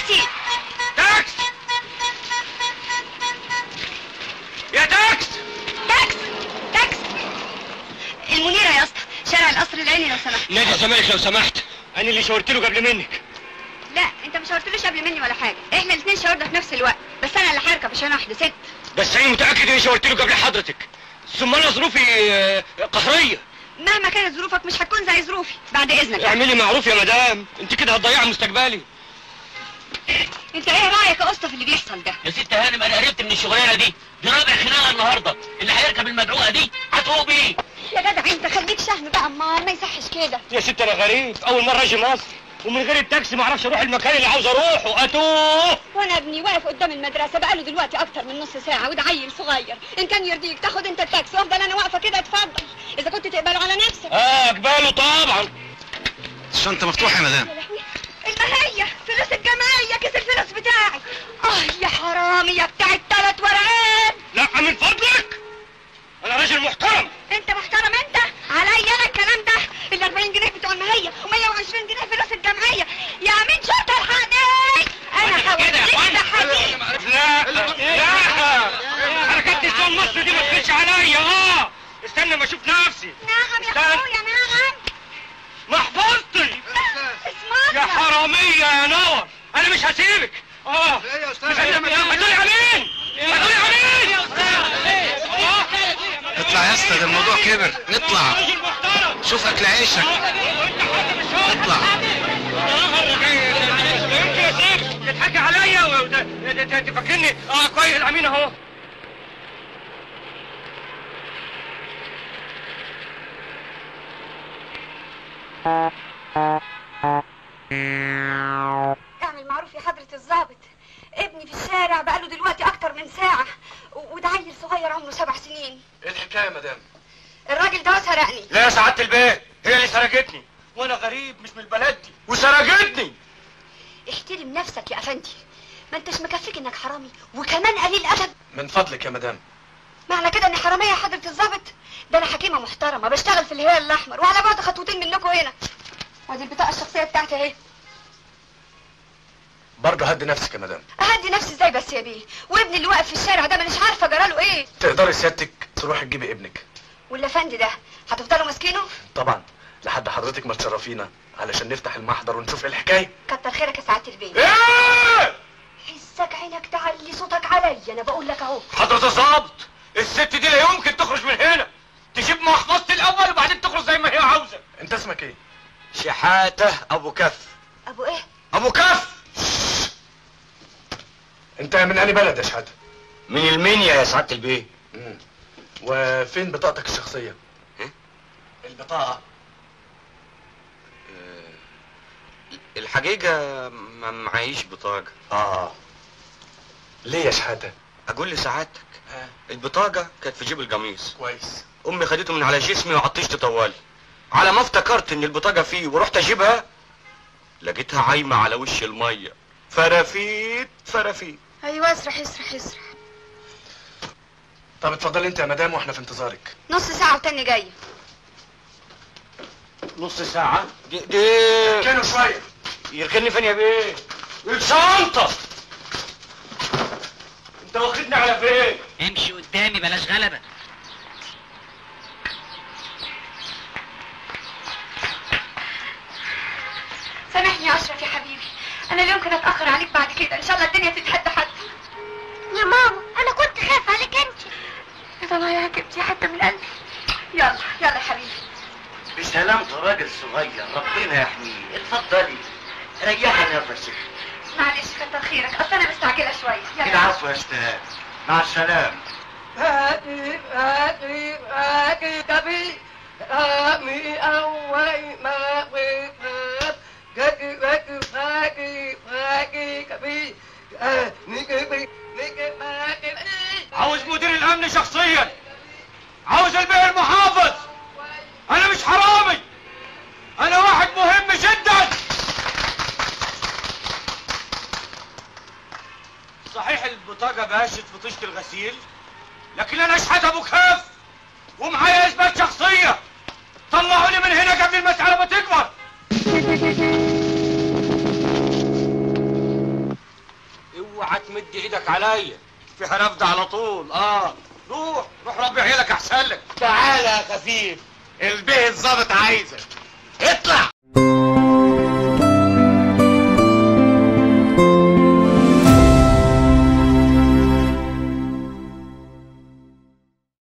تاكسي تاكس يا تاكس تاكس تاكس المنيرة يا اسطى شارع القصر العيني لو سمحت نادي الزمالك لو سمحت انا اللي شاورت له قبل منك لا انت مش شاورتلوش قبل مني ولا حاجه احنا الاثنين شاورنا في نفس الوقت بس انا اللي هركب عشان واحده ست بس انا متاكد اني شاورت له قبل حضرتك ثم انا ظروفي آه، قهريه مهما كانت ظروفك مش هتكون زي ظروفي بعد اذنك اعملي معروف يا مدام انت كده هتضيعي مستقبلي انت ايه رايك يا اسطى في اللي بيحصل ده يا ست هانم انا قربت من الشغلانه دي دي رابع خناقه النهارده اللي هيركب المدعوقه دي هتروق بيه يا جدع انت خليك شهم بقى امال ما يصحش كده يا ست انا غريب اول مره اجي مصر ومن غير التاكسي ما اعرفش اروح المكان اللي عاوز اروحه اتوه وانا ابني واقف قدام المدرسه بقاله دلوقتي اكتر من نص ساعه وده عيل صغير ان كان يرضيك تاخد انت التاكسي وافضل انا واقفه كده اتفضل اذا كنت تقبله على نفسك اه اقبله طبعا الشنطة مفتوحة يا مدام يا لهوي المهية فلوس الجمعية كيس الفلوس بتاعي اه يا حرامي يا بتاع التلات ورقات لا من فضلك انا راجل محترم انت محترم انت عليا انا الكلام ده ال 40 جنيه بتوع المهية و120 جنيه فلوس الجمعية يا مين شرطة الحقني انا هوريك ده حقيقي لا لا حركات نسوان مصر دي ما تجيش عليا اه استنى ما اشوف نفسي نعم يا استنى. اخويا نعم محفظتي اسمع يا حرامية يا نور انا مش هسيبك اه ايه يا استاذ مش هسيبك هتقولي على مين هتقولي على مين اطلع يا اسطى ده الموضوع كبر اطلع راجل محترم شوف اكل عيشك وانت حد مش هو اطلع يمكن اسيبك تضحكي عليا وتفكرني اه كويس العمين اهو اعمل معروف يا حضرة الضابط ابني في الشارع بقاله دلوقتي اكتر من ساعة و- وده عيل صغير عمره سبع سنين ايه الحكاية يا مدام الراجل ده سرقني لا يا سعادة البيت هي اللي سرقتني وانا غريب مش من البلد دي وسرقتني احترم نفسك يا افندي ما انتش مكفيك انك حرامي وكمان قليل ادب من فضلك يا مدام معنى كده اني حراميه يا حضره الضابط ده انا حكيمه محترمه بشتغل في الهلال الاحمر وعلى بعد خطوتين منكم هنا وادي البطاقه الشخصيه بتاعتي اهي برضه هدي نفسك يا مدام اهدي نفسي ازاي بس يا بيه وابني اللي واقف في الشارع ده مانيش عارفه جراله ايه تقدري سيادتك تروحي تجيبي ابنك والافندي ده هتفضلوا ماسكينه طبعا لحد حضرتك ما تشرفينا علشان نفتح المحضر ونشوف ايه الحكاية كتر خيرك يا سعاده البيه ايه حسك عينك تعلي صوتك عليا انا بقول لك اهو حضرة الظابط الست دي لا يمكن تخرج من هنا تجيب محفظتي الاول وبعدين تخرج زي ما هي عاوزة انت اسمك ايه شحاتة ابو كف ابو ايه ابو كف انت من انهي بلد يا شحاتة من المنيا يا سعادة البيه مم. وفين بطاقتك الشخصية إيه؟ البطاقة الحقيقة ما معيش بطاقة اه ليه يا شحاتة أقول لسعادتك ها البطاقة كانت في جيب القميص كويس أمي خدته من على جسمي وعطشت طوالي على ما افتكرت إن البطاقة فيه ورحت أجيبها لقيتها عايمة على وش المية فرافيت فرافيت ايوه اسرح اسرح اسرح طب اتفضلي انت يا مدام واحنا في انتظارك نص ساعه وتاني جايه نص ساعة دي, دي كانوا شوية يركني فين يا بيه الشنطة انت واخدني على فين امشي قدامي بلاش غلبة سامحني يا اشرف يا حبيبي انا لا يمكن اتاخر عليك بعد كده ان شاء الله الدنيا تتهدى حتى يا ماما انا كنت خايفه عليك انت يا طلع يا حبيبتي حتى من قلبي يلا يلا يا حبيبي بسلامته راجل صغير ربنا يحميه اتفضلي ريحي نفسك معلش كتر خيرك اصل انا مستعجله شويه يلا العفو يا استاذ مع السلامة هاتي هاتي هاتي كبي هامي أول ما وفات جاكي جاكي فاكي فاكي كبي نيجي نيجي فاكي عاوز مدير الامن شخصيا عاوز البيه المحافظ انا مش حرامي انا واحد مهم جدا صحيح البطاقة باشت في طيشة الغسيل لكن انا اشحت ابو كاف ومعايا اثبات شخصية طلعوني من هنا قبل المسألة ما تكبر تمد ايدك عليا فيها رفض على طول اه روح روح ربي عيالك احسن لك تعالى يا خفيف البيه الظابط عايزك